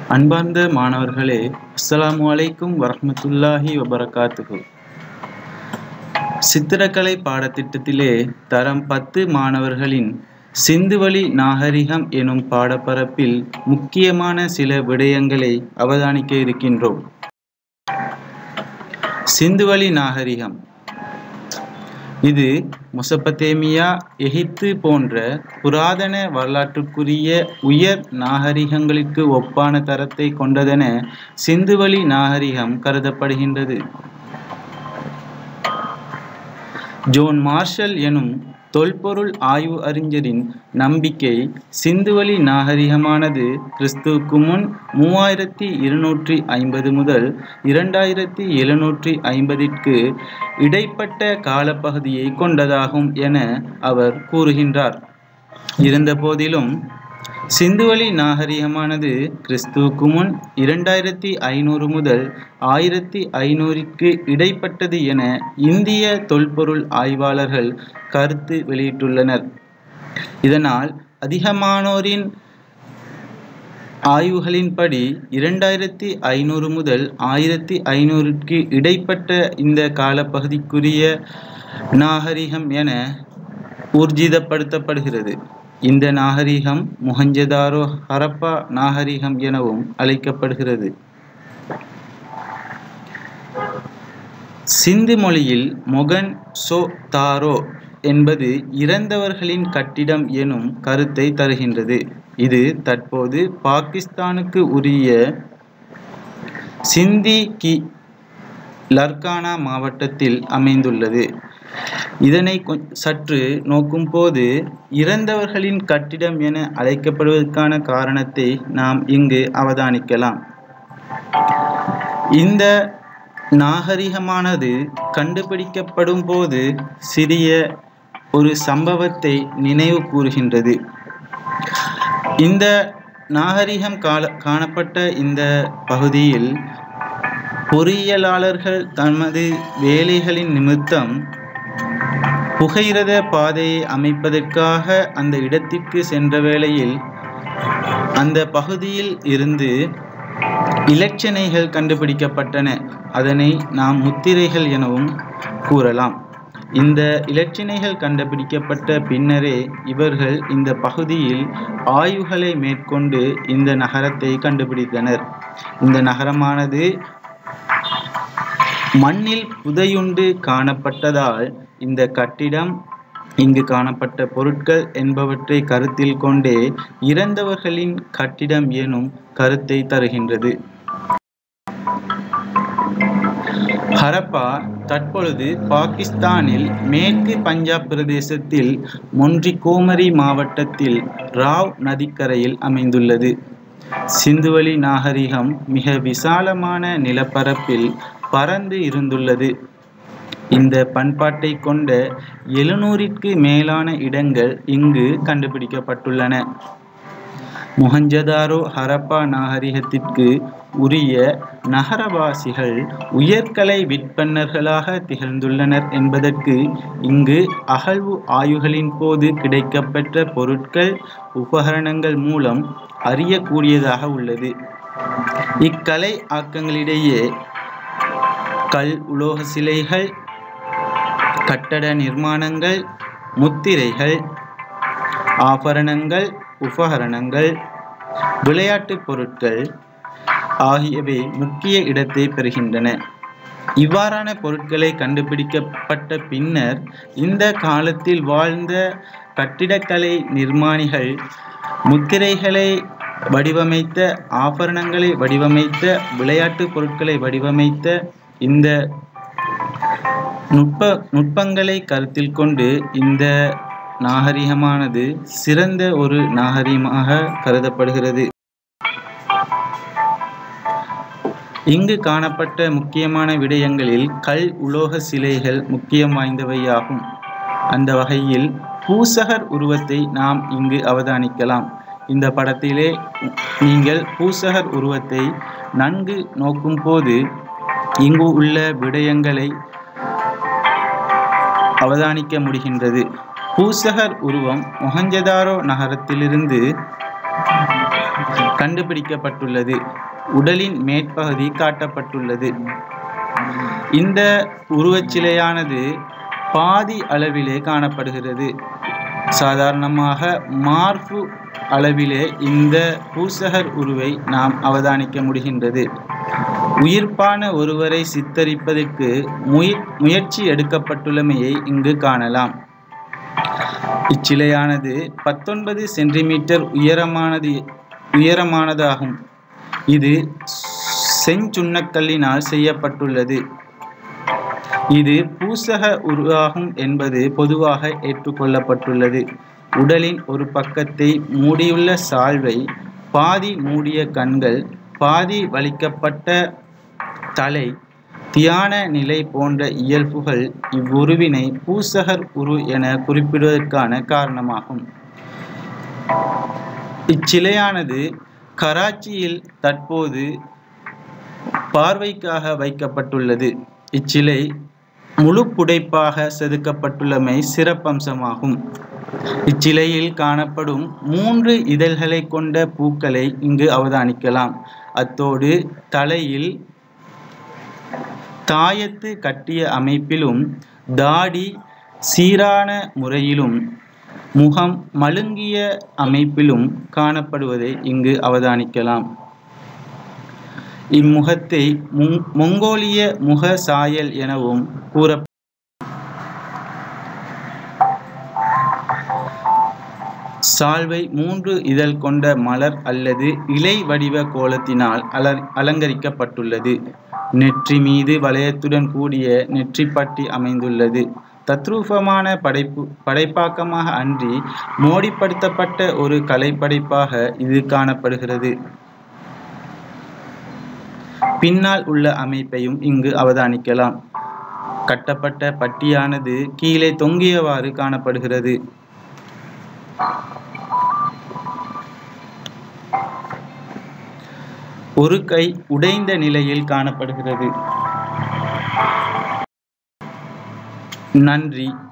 அன்பார்ந்த மாணவர்களே அஸ்ஸலாமு அலைக்கும் வரஹ்மத்துல்லாஹி வபரகாத்துஹு சித்திரக்கலை பாடத்திட்டத்திலே தரம் பத்து மாணவர்களின் சிந்துவெளி நாகரிகம் எனும் பாடப்பரப்பில் முக்கியமான சில விடயங்களை அவதானிக்க இருக்கின்றோம் சிந்துவெளி நாகரிகம் இது மொசப்பத்தேமியா எகிப்து போன்ற புராதன வரலாற்றுக்குரிய உயர் நாகரிகங்களுக்கு ஒப்பான தரத்தை கொண்டதென சிந்துவெளி நாகரிகம் கருதப்படுகின்றது ஜோன் மார்ஷல் எனும் தொல்பொருள் ஆய்வு அறிஞரின் நம்பிக்கை சிந்துவெளி நாகரிகமானது கிறிஸ்துவுக்கு முன் மூவாயிரத்தி இருநூற்றி ஐம்பது முதல் இரண்டாயிரத்தி எழுநூற்றி ஐம்பதிற்கு இடைப்பட்ட காலப்பகுதியை கொண்டதாகும் என அவர் கூறுகின்றார் இருந்தபோதிலும் சிந்துவெளி நாகரிகமானது கிறிஸ்துவுக்கு முன் இரண்டாயிரத்தி ஐநூறு முதல் ஆயிரத்தி ஐநூறுக்கு இடைப்பட்டது என இந்திய தொல்பொருள் ஆய்வாளர்கள் கருத்து வெளியிட்டுள்ளனர் இதனால் அதிகமானோரின் ஆய்வுகளின்படி இரண்டாயிரத்தி ஐநூறு முதல் ஆயிரத்தி ஐநூறுக்கு இடைப்பட்ட இந்த காலப்பகுதிக்குரிய நாகரிகம் என ஊர்ஜிதப்படுத்தப்படுகிறது இந்த நாகரிகம் முகஞ்சதாரோ ஹரப்பா நாகரிகம் எனவும் அழைக்கப்படுகிறது சிந்து மொழியில் மொகன் சோ தாரோ என்பது இறந்தவர்களின் கட்டிடம் எனும் கருத்தை தருகின்றது இது தற்போது பாகிஸ்தானுக்கு உரிய சிந்தி கி லர்கானா மாவட்டத்தில் அமைந்துள்ளது இதனை சற்று நோக்கும் போது இறந்தவர்களின் கட்டிடம் என அழைக்கப்படுவதற்கான காரணத்தை நாம் இங்கு அவதானிக்கலாம் இந்த நாகரிகமானது கண்டுபிடிக்கப்படும் போது சிறிய ஒரு சம்பவத்தை நினைவு கூறுகின்றது இந்த நாகரிகம் கால காணப்பட்ட இந்த பகுதியில் பொறியியலாளர்கள் தமது வேலைகளின் நிமித்தம் புகையிரத பாதையை அமைப்பதற்காக அந்த இடத்திற்கு சென்ற வேளையில் அந்த பகுதியில் இருந்து இலட்சணைகள் கண்டுபிடிக்கப்பட்டன அதனை நாம் முத்திரைகள் எனவும் கூறலாம் இந்த இலட்சணைகள் கண்டுபிடிக்கப்பட்ட பின்னரே இவர்கள் இந்த பகுதியில் ஆய்வுகளை மேற்கொண்டு இந்த நகரத்தை கண்டுபிடித்தனர் இந்த நகரமானது மண்ணில் புதையுண்டு காணப்பட்டதால் இந்த கட்டிடம் இங்கு காணப்பட்ட பொருட்கள் என்பவற்றை கருத்தில் கொண்டே இறந்தவர்களின் கட்டிடம் எனும் கருத்தை தருகின்றது ஹரப்பா தற்பொழுது பாகிஸ்தானில் மேற்கு பஞ்சாப் பிரதேசத்தில் மொன்றிகோமரி மாவட்டத்தில் ராவ் நதிக்கரையில் அமைந்துள்ளது சிந்துவெளி நாகரிகம் மிக விசாலமான நிலப்பரப்பில் பறந்து இருந்துள்ளது இந்த பண்பாட்டை கொண்ட எழுநூறிற்கு மேலான இடங்கள் இங்கு கண்டுபிடிக்கப்பட்டுள்ளன முகஞ்சதாரோ ஹரப்பா நாகரிகத்திற்கு உரிய நகரவாசிகள் உயர்கலை விற்பன்னர்களாக திகழ்ந்துள்ளனர் என்பதற்கு இங்கு அகழ்வு ஆய்வுகளின் போது கிடைக்கப்பெற்ற பொருட்கள் உபகரணங்கள் மூலம் அறியக்கூடியதாக உள்ளது இக்கலை ஆக்கங்களிடையே கல் உலோக சிலைகள் கட்டட நிர்மாணங்கள் முத்திரைகள் ஆபரணங்கள் உபகரணங்கள் விளையாட்டுப் பொருட்கள் ஆகியவை முக்கிய இடத்தை பெறுகின்றன இவ்வாறான பொருட்களை கண்டுபிடிக்கப்பட்ட பின்னர் இந்த காலத்தில் வாழ்ந்த கட்டிடக்கலை நிர்மாணிகள் முத்திரைகளை வடிவமைத்த ஆபரணங்களை வடிவமைத்த விளையாட்டு பொருட்களை வடிவமைத்த இந்த நுட்ப நுட்பங்களை கருத்தில் கொண்டு இந்த நாகரிகமானது சிறந்த ஒரு நாகரிகமாக கருதப்படுகிறது இங்கு காணப்பட்ட முக்கியமான விடயங்களில் கல் உலோக சிலைகள் முக்கியம் வாய்ந்தவையாகும் அந்த வகையில் பூசகர் உருவத்தை நாம் இங்கு அவதானிக்கலாம் இந்த படத்திலே நீங்கள் பூசகர் உருவத்தை நன்கு நோக்கும் போது இங்கு உள்ள விடயங்களை அவதானிக்க முடிகின்றது பூசகர் உருவம் மொஹஞ்சதாரோ நகரத்திலிருந்து கண்டுபிடிக்கப்பட்டுள்ளது உடலின் மேற்பகுதி காட்டப்பட்டுள்ளது இந்த உருவச்சிலையானது பாதி அளவிலே காணப்படுகிறது சாதாரணமாக மார்பு அளவிலே இந்த பூசகர் உருவை நாம் அவதானிக்க முடிகின்றது உயிர்ப்பான ஒருவரை சித்தரிப்பதற்கு முய முயற்சி எடுக்கப்பட்டுள்ளமையை இங்கு காணலாம் இச்சிலையானது பத்தொன்பது சென்டிமீட்டர் உயரமானது உயரமானதாகும் இது செஞ்சுண்ணக்கல்லினால் செய்யப்பட்டுள்ளது இது பூசக உருவாகும் என்பது பொதுவாக ஏற்றுக்கொள்ளப்பட்டுள்ளது உடலின் ஒரு பக்கத்தை மூடியுள்ள சால்வை பாதி மூடிய கண்கள் பாதி வலிக்கப்பட்ட தலை தியான நிலை போன்ற இயல்புகள் இவ்வுருவினை பூசகர் உரு என குறிப்பிடுவதற்கான காரணமாகும் இச்சிலையானது கராச்சியில் தற்போது பார்வைக்காக வைக்கப்பட்டுள்ளது இச்சிலை முழு புடைப்பாக செதுக்கப்பட்டுள்ளமை சிறப்பம்சமாகும் இச்சிலையில் காணப்படும் மூன்று இதழ்களை கொண்ட பூக்களை இங்கு அவதானிக்கலாம் அத்தோடு தலையில் தாயத்து கட்டிய அமைப்பிலும் தாடி சீரான முறையிலும் முகம் மழுங்கிய அமைப்பிலும் காணப்படுவதை இங்கு அவதானிக்கலாம் இம்முகத்தை மொங்கோலிய முக சாயல் எனவும் கூற சால்வை மூன்று இதழ் கொண்ட மலர் அல்லது இலை வடிவ கோலத்தினால் அலர் அலங்கரிக்கப்பட்டுள்ளது நெற்றி மீது வளையத்துடன் கூடிய நெற்றிப்பட்டி அமைந்துள்ளது தத்ரூபமான படைப்பு படைப்பாக்கமாக அன்றி மோடிப்படுத்தப்பட்ட ஒரு கலைப்படைப்பாக இது காணப்படுகிறது பின்னால் உள்ள அமைப்பையும் இங்கு அவதானிக்கலாம் கட்டப்பட்ட பட்டியானது கீழே தொங்கியவாறு காணப்படுகிறது ஒரு கை உடைந்த நிலையில் காணப்படுகிறது நன்றி